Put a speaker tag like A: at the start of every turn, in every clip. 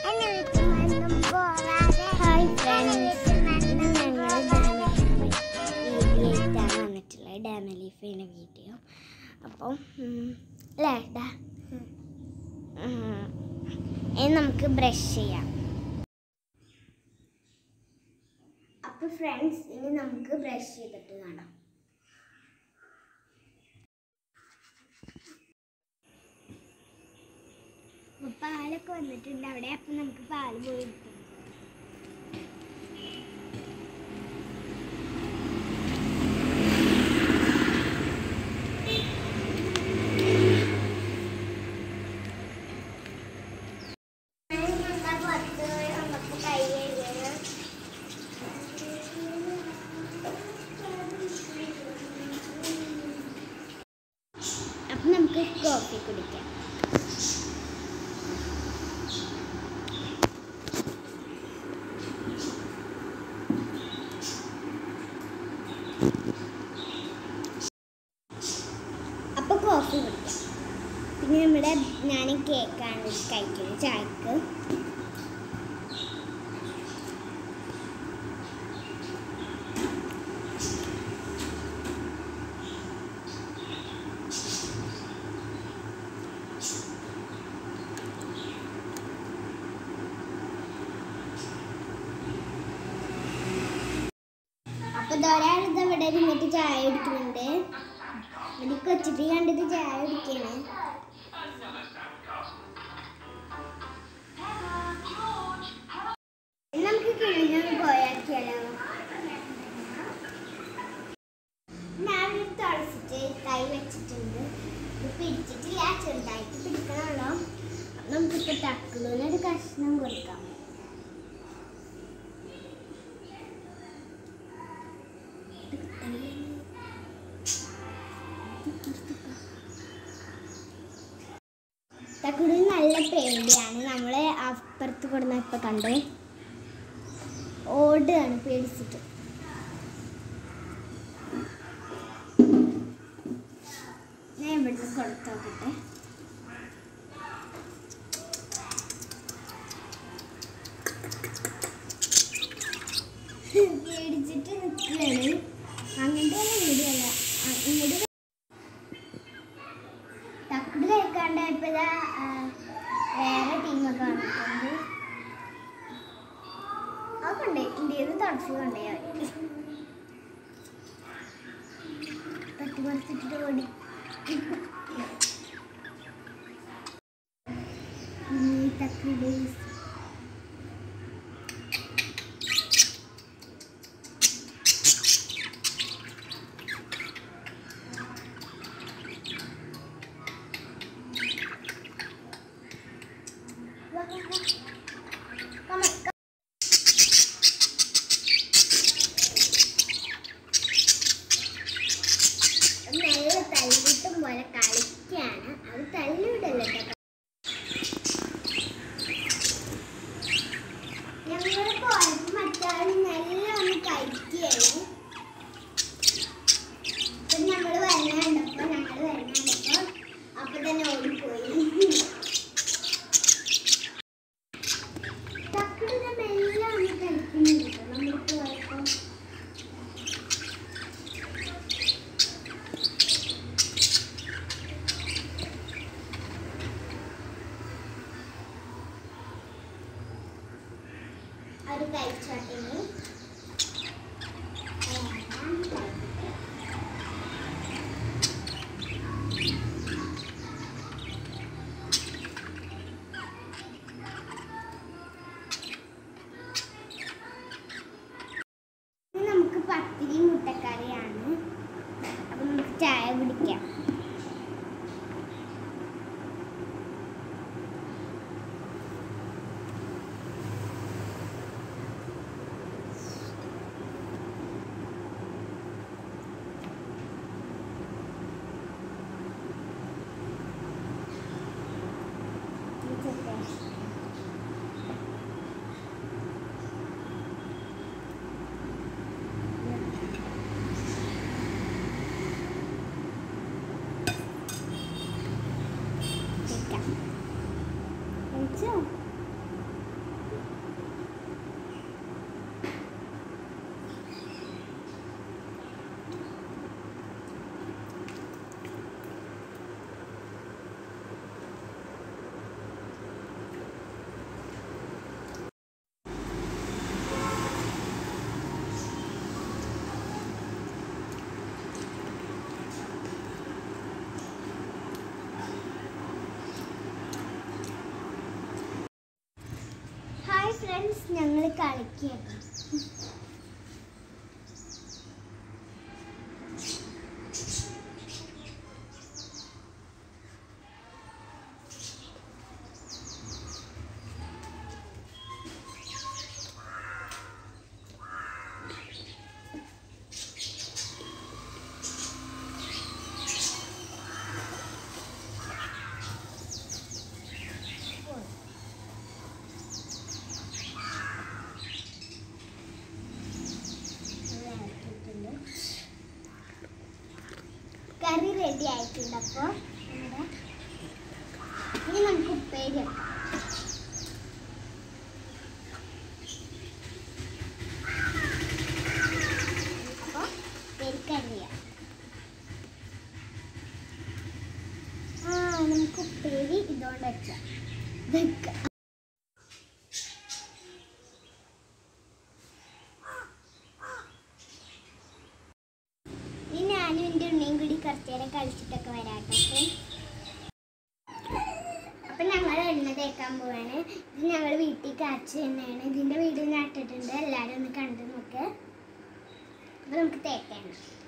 A: Hi friends ഇന്ന് ഞങ്ങൾ വീഡിയോയിട്ടാണ് വന്നിട്ടുള്ളത് ഡാമ ലീഫിൻ്റെ വീഡിയോ അപ്പം ഉം, അല്ലേ ഡാ ഉം. ഇനി നമുക്ക് ബ്രഷ് ചെയ്യാം അപ്പോൾ ഫ്രണ്ട്സ് ഇനി നമുക്ക് ബ്രഷ് ചെയ്തിട്ട് കാണാം അപ്പൊ പാലൊക്കെ വന്നിട്ടുണ്ട് അവിടെ അപ്പം നമുക്ക് പാല് പോയി എടുക്കാം അപ്പം നമുക്ക് കോഫി കുടിക്കാം അപ്പോൾ കോഫി കുടിക്കാം പിന്നെ നമ്മുടെ ഞാൻ കേക്കാണ് കഴിക്കുന്നത് ചായക്ക് അപ്പൊ ഒരാൾ ഇത് ഇവിടെ ഇരുന്നിട്ട് ചായ കുടിക്കുന്നുണ്ട് ഇവിടെ കൊച്ചിട്ട് കണ്ടിട്ട് ചായ കുടിക്കാണ് ഇനി നമുക്ക് കിഴിഞ്ഞൊന്ന് പോയാക്കിയാലോ ഞാനൊരു തുളസിച്ച് കൈ വെച്ചിട്ടുണ്ട് ഇത് പിടിച്ചിട്ടില്ല ചെറുതായിട്ട് പിടിക്കണമല്ലോ അപ്പൊ നമുക്കിപ്പോ തക്കളൂനൊരു കഷ്ണം കൊടുക്കാം തക്കുടി നല്ല പേടിയാണ് നമ്മളെ അപ്പുറത്ത് കൊടുന്ന ഇപ്പൊ കണ്ട് ഓടുകയാണ് പേടിച്ചിട്ട് ഞാൻ ഇവിടുന്ന് കൊടുത്തു നോക്കട്ടെ പേടിച്ചിട്ട് നിൽക്കുകയാണ് അങ്ങനത്തെ വീടിയല്ല ഇങ്ങോട്ട് തക്കുട് കഴിക്കാണ്ടായപ്പോ ഇതാ ആ, വേറെ ടീമൊക്കെ വന്നിട്ടുണ്ട് അതൊക്കെ ഉണ്ട് ഇന്ത്യയിൽ തുളസി കൊണ്ടേ അവര് തട്ടിമറിച്ചിട്ട് ഓടി ഈ തക്കുട് Come on. നല്ല തല്ലിട്ടും പോലെ കളിക്കാണ് അത് തല്ലിവിടല്ലോ ഞങ്ങൾ പോയപ്പോ മറ്റാൾ നല്ല ഒന്ന് കഴിക്കുകയാണ് അപ്പൊ ഞങ്ങൾ വരണണ്ടപ്പോ ഞങ്ങൾ വരണണ്ടപ്പോ അപ്പൊ തന്നെ ഓടിപ്പോയി തക്കടിനെ മെല്ലെ ഒന്ന് കഴിക്കുന്നുണ്ട് നമ്മൾ പോയപ്പോ ഒരു കഴിച്ചോട്ടിന് ഇനി നമുക്ക് പത്തിരി മുട്ടക്കറിയാണ് അപ്പം നമുക്ക് ചായ കുടിക്കാം കഴിച്ചോ ഫ്രണ്ട്സ് ഞങ്ങൾ കളിക്കുകയാണ് കറി റെഡി ആയിട്ടുണ്ട് അപ്പോൾ ഇനി നമുക്ക് ഉപ്പേരി വെക്കാം അപ്പോൾ ഉപ്പേരിക്കറിയാം ആ നമുക്ക് ഉപ്പേരി ഇതുകൊണ്ട് വെച്ചാൽ വെക്കാം ഇനി ഞാനും എൻ്റെ ഉണ്ണിയും കൂടി കുറച്ച് നേരം കളിച്ചിട്ടൊക്കെ വരാട്ടോ അപ്പം ഞങ്ങൾ എണ്ണ തേക്കാൻ പോവാണ് ഇത് ഞങ്ങൾ വീട്ടിൽ കാച്ചു തന്നെയാണ് ഇതിൻ്റെ വീഡിയോ ഞാൻ ഇട്ടിട്ടുണ്ട് എല്ലാവരും ഒന്ന് കണ്ടു നോക്ക് അപ്പം നമുക്ക് തേക്കാം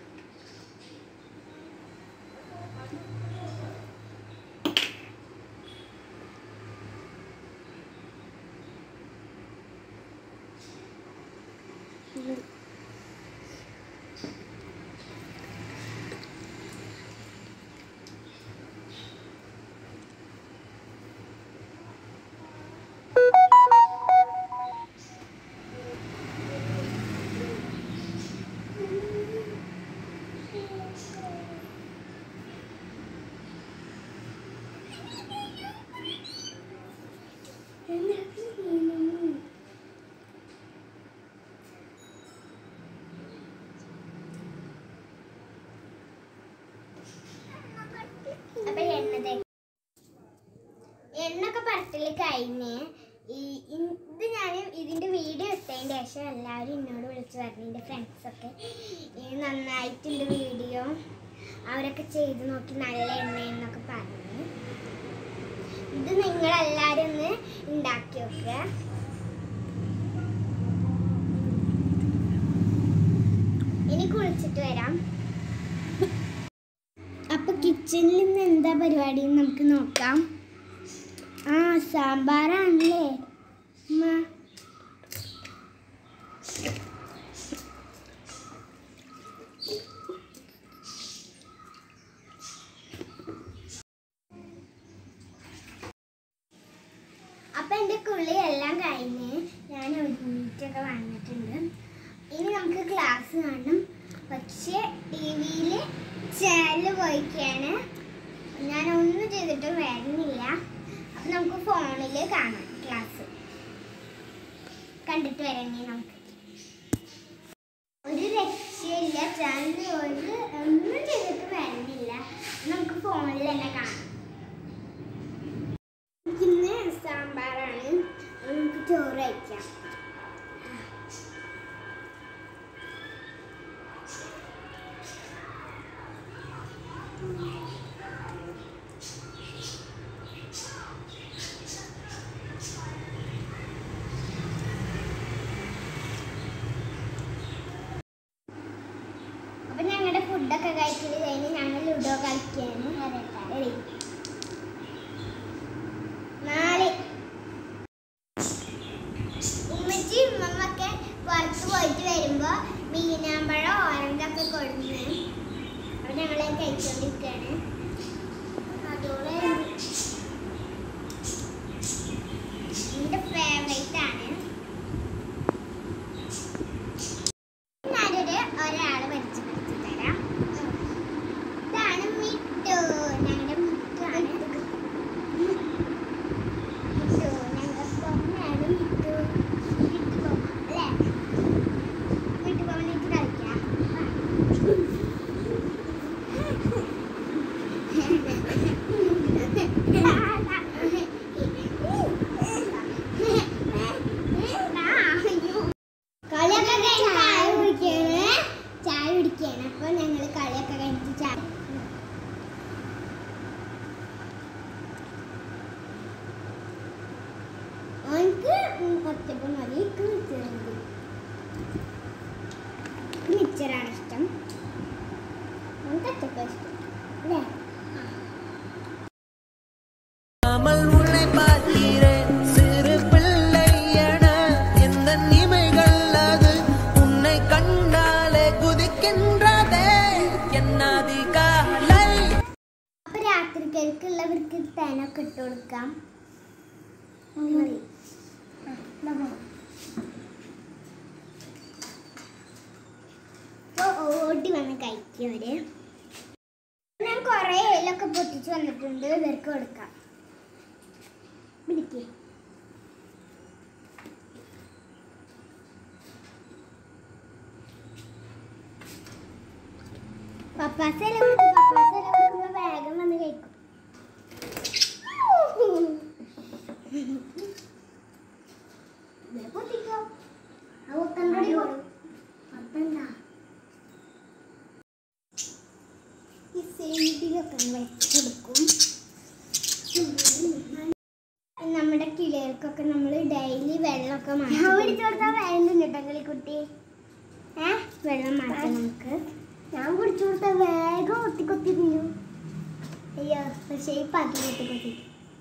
A: അപ്പൊ എണ്ണ തേ- എണ്ണൊക്കെ പരട്ടല് കഴിഞ്ഞ് ഈ ഇൻ- ഇത് ഞാൻ ഇതിന്റെ വീഡിയോ എടുത്തതിന്റെ ശേഷം എല്ലാവരും എന്നോട് വിളിച്ചു പറഞ്ഞു എൻ്റെ ഫ്രണ്ട്സൊക്കെ ഈ നന്നായിട്ടുണ്ട് വീഡിയോ അവരൊക്കെ ചെയ്ത് നോക്കി നല്ല എണ്ണയെന്നൊക്കെ പറഞ്ഞു ഇത് നിങ്ങളെല്ലാവരും ഒന്ന് ഉണ്ടാക്കി നോക്കുക ഇനി കുളിച്ചിട്ട് വരാം അപ്പൊ കിച്ചണിൽ ഇന്ന് എന്താ പരിപാടി എന്ന് നമുക്ക് നോക്കാം ആ സാമ്പാറാണല്ലേ ഉമ്മ. അപ്പൊ എൻ്റെ കുളി എല്ലാം കഴിഞ്ഞ് ഞാൻ ഒരുമിച്ചൊക്കെ വന്നിട്ടുണ്ട് ഇനി നമുക്ക് ക്ലാസ് കാണണം പക്ഷേ ടി വിയിൽ ചാനൽ പോയിക്കാണ് ഞാൻ ഒന്നും ചെയ്തിട്ടും വരുന്നില്ല അപ്പൊ നമുക്ക് ഫോണിൽ കാണാം ക്ലാസ് കണ്ടിട്ട് വരണേ നമുക്ക് ഒരു രക്ഷയില്ല ചാനൽ ഒരു ഒന്നും ചെയ്തിട്ട് വരുന്നില്ല നമുക്ക് ഫോണിൽ തന്നെ കാണാം ഇന്ന് സാമ്പാറാണ് നമുക്ക് ചോറ് കഴിക്കാം അപ്പൊ ഞങ്ങളുടെ ഫുഡൊക്കെ കഴിക്കല് കഴിഞ്ഞ് ഞങ്ങൾ ലുഡോ കളിക്കാണ് Ready? നാല് ഉമ്മച്ചി ഉമ്മമ്മൊക്കെ പുറത്ത് പോയിട്ട് വരുമ്പോ മീനാമ്പഴം ഓറഞ്ചൊക്കെ കൊടുന്ന് അപ്പൊ ഞങ്ങളെ കഴിച്ചോണ്ടിരിക്കാണ് അതോടെ എന്റെ ഫേവറേറ്റ് ആണ് ഞാനൊരു ഒരാളെ പരിചയപ്പെടുത്തി തരാം ഇതാണ് മിട്ടു ഞങ്ങളുടെ മിട്ടാണ് മിട്ടു ഞങ്ങളുടെ പൊന്നാണ് മിട്ടു മിട്ടു പൊമ്മ അല്ലേ മിട്ടു പൊമ്മ എനിക്ക് കളിക്കാം വാ. എനിക്ക് ഒറ്റപ്പം മതി എനിക്ക് മിച്ചർ മതി മിച്ചറാണ് ഇഷ്ടം നമുക്ക് ഒറ്റപ്പം ഇഷ്ടം അല്ലേ
B: அமல் உன்னை பார்க்கிறேன் சிறு பிள்ளையன எந்த இமைகள் அது உன்னை கண்டாலே குதிக்கின்றதே என்னதி காலை
A: അപ്പൊ രാത്രിക്കൽക്കുള്ളവർക്ക് തേനൊക്കെ ഇട്ട് കൊടുക്കാം മതി. ആ, ദാ പോ. അപ്പൊ ഓടി വന്ന് കഴിക്കവര് ഞാൻ കൊറേ ഏലൊക്കെ പൊട്ടിച്ച് വന്നിട്ടുണ്ട് ഇവർക്ക് കൊടുക്കാം പിടിക്കേ പപ്പാസല പപ്പാസല കൊടുക്കുമ്പോ വേഗം വന്ന് കഴിക്കും ദേ പൊട്ടിക്കോ. ആ ഒക്കണ്ടോടി പോ. അപ്പെന്താ? ഈ സൈഡിലൊക്കെ അങ്ങ് വെച്ചെടുക്കും നമ്മുടെ കിളികൾക്കൊക്കെ നമ്മൾ ഡെയിലി വെള്ളമൊക്കെ മാറ്റി കുട്ടി ഏ വെള്ളം മാറ്റാം നമുക്ക് ഞാൻ കുടിച്ചു കൊടുത്ത വേഗം ഒത്തി കൊത്തി തിന്നു അയ്യോ പക്ഷേ ഈ പാത്രം കൊത്തി കൊത്തി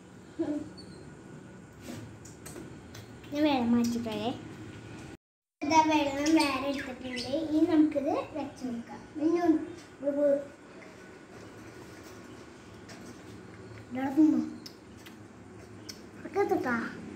A: ഞാൻ വെള്ളം മാറ്റിട്ടേ ഇതാ വെള്ളം വേറെ എടുത്തിട്ടുണ്ട് ഇനി നമുക്കിത് വെച്ച് കൊടുക്കാം ഇനി ഒന്ന് ബുബു. ഇതാ തിന്നോ. ഒക്കെ തൊട്ടാ.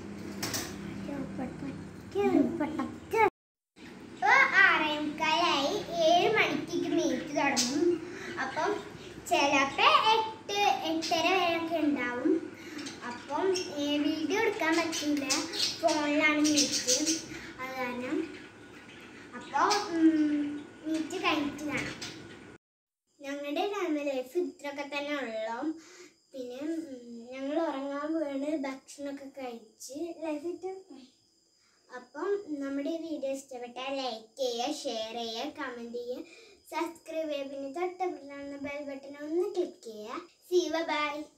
A: പട്ടക്ക്. ഇപ്പൊ ആറേ മുക്കാലായി ഏഴ് മണിക്ക് മീറ്റ് തുടങ്ങും അപ്പം ചിലപ്പോ എട്ട് എട്ടര വരെയൊക്കെ ഉണ്ടാവും അപ്പം വീഡിയോ എടുക്കാൻ പറ്റില്ല ഫോണിലാണ് മീറ്റ് അത് കാരണം അപ്പോൾ മീറ്റ് കഴിഞ്ഞിട്ട് കാണാം ഞങ്ങളുടെ ഫാമിലി ലൈഫ് ഇത്രയൊക്കെ തന്നെ ഉള്ളു പിന്നെ ഞങ്ങൾ ഉറങ്ങാൻ വീണ് ഭക്ഷണമൊക്കെ കഴിച്ച് ലൈഫ് ഇട്ട് അപ്പം നമ്മുടെ ഈ വീഡിയോ ഇഷ്ടപ്പെട്ടാൽ ലൈക്ക് ചെയ്യുക ഷെയർ ചെയ്യുക കമൻറ്റ് ചെയ്യുക സബ്സ്ക്രൈബ് ചെയ്യുക പിന്നെ തൊട്ടപ്പുറത്തുള്ള ബെൽ ബട്ടൺ ഒന്ന് ക്ലിക്ക് ചെയ്യുക സീവ ബൈ